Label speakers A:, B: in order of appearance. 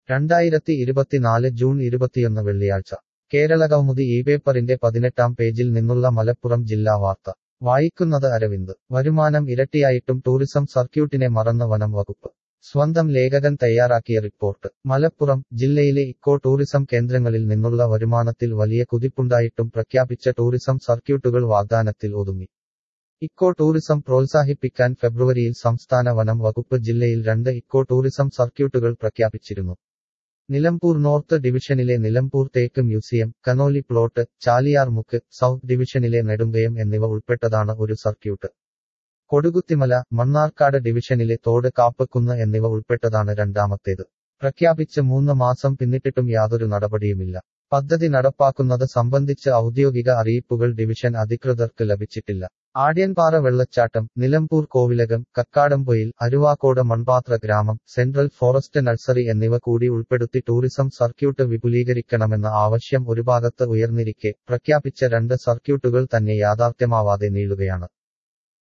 A: രണ്ടായിരത്തി ഇരുപത്തിനാല് ജൂൺ ഇരുപത്തിയൊന്ന് വെള്ളിയാഴ്ച കേരള കൗമുദി ഈ പേപ്പറിന്റെ പതിനെട്ടാം പേജിൽ നിന്നുള്ള മലപ്പുറം ജില്ലാ വാർത്ത വായിക്കുന്നത് അരവിന്ദ് വരുമാനം ഇരട്ടിയായിട്ടും ടൂറിസം സർക്യൂട്ടിനെ മറന്ന വനം വകുപ്പ് സ്വന്തം ലേഖകൻ തയ്യാറാക്കിയ റിപ്പോർട്ട് മലപ്പുറം ജില്ലയിലെ ഇക്കോ ടൂറിസം കേന്ദ്രങ്ങളിൽ നിന്നുള്ള വരുമാനത്തിൽ വലിയ കുതിപ്പുണ്ടായിട്ടും പ്രഖ്യാപിച്ച ടൂറിസം സർക്യൂട്ടുകൾ വാഗ്ദാനത്തിൽ ഒതുങ്ങി ഇക്കോ ടൂറിസം പ്രോത്സാഹിപ്പിക്കാൻ ഫെബ്രുവരിയിൽ സംസ്ഥാന വനം വകുപ്പ് ജില്ലയിൽ രണ്ട് ഇക്കോ ടൂറിസം സർക്യൂട്ടുകൾ പ്രഖ്യാപിച്ചിരുന്നു നിലമ്പൂർ നോർത്ത് ഡിവിഷനിലെ നിലമ്പൂർ തേക്ക് മ്യൂസിയം കനോലി പ്ലോട്ട് ചാലിയാർ മുക്ക് സൗത്ത് ഡിവിഷനിലെ നെടുങ്കയം എന്നിവ ഉൾപ്പെട്ടതാണ് ഒരു സർക്യൂട്ട് കൊടുകുത്തിമല മണ്ണാർക്കാട് ഡിവിഷനിലെ തോട് കാപ്പക്കുന്ന് എന്നിവ ഉൾപ്പെട്ടതാണ് രണ്ടാമത്തേത് പ്രഖ്യാപിച്ച് മൂന്ന് മാസം പിന്നിട്ടിട്ടും യാതൊരു നടപടിയുമില്ല പദ്ധതി നടപ്പാക്കുന്നത് സംബന്ധിച്ച് ഔദ്യോഗിക അറിയിപ്പുകൾ ഡിവിഷൻ അധികൃതർക്ക് ലഭിച്ചിട്ടില്ല ആട്യൻപാറ വെള്ളച്ചാട്ടം നിലമ്പൂർ കോവിലകം കക്കാടംപൊയിൽ അരുവാക്കോട് മൺപാത്ര ഗ്രാമം സെൻട്രൽ ഫോറസ്റ്റ് നഴ്സറി എന്നിവ കൂടി ഉൾപ്പെടുത്തി ടൂറിസം സർക്യൂട്ട് വിപുലീകരിക്കണമെന്ന ആവശ്യം ഒരു ഭാഗത്ത് ഉയർന്നിരിക്കെ പ്രഖ്യാപിച്ച രണ്ട് സർക്യൂട്ടുകൾ തന്നെ യാഥാർത്ഥ്യമാവാതെ നീളുകയാണ്